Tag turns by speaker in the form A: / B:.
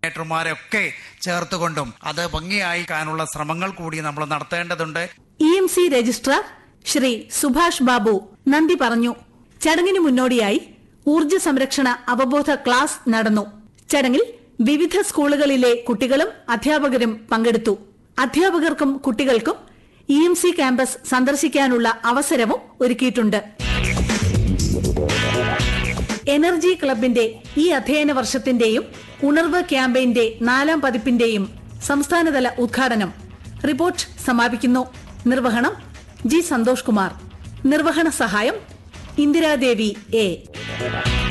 A: ഒക്കെ ചേർത്തുകൊണ്ടും അത് ഭംഗിയായിക്കാനുള്ള ശ്രമങ്ങൾ കൂടി നമ്മൾ നടത്തേണ്ടതുണ്ട്
B: E M C registrar Shri Subhash Babu നന്ദി പറഞ്ഞു ചടങ്ങിന് മുന്നോടിയായി ഊർജ സംരക്ഷണ അവബോധ ക്ലാസ് നടന്നു ചടങ്ങിൽ വിവിധ സ്കൂളുകളിലെ കുട്ടികളും അധ്യാപകരും പങ്കെടുത്തു അധ്യാപകർക്കും കുട്ടികൾക്കും ഇ എം സി ക്യാമ്പസ് സന്ദർശിക്കാനുള്ള അവസരവും ഒരുക്കിയിട്ടുണ്ട് എനർജി ക്ലബിന്റെ ഈ അധ്യയന വർഷത്തിന്റെയും ഉണർവ് ക്യാമ്പയിന്റെ നാലാം പതിപ്പിന്റെയും സംസ്ഥാനതല ഉദ്ഘാടനം റിപ്പോർട്ട് സമാപിക്കുന്നു നിർവഹണം ജി സന്തോഷ് കുമാർ നിർവഹണ സഹായം ഇന്ദിരാദേവി എ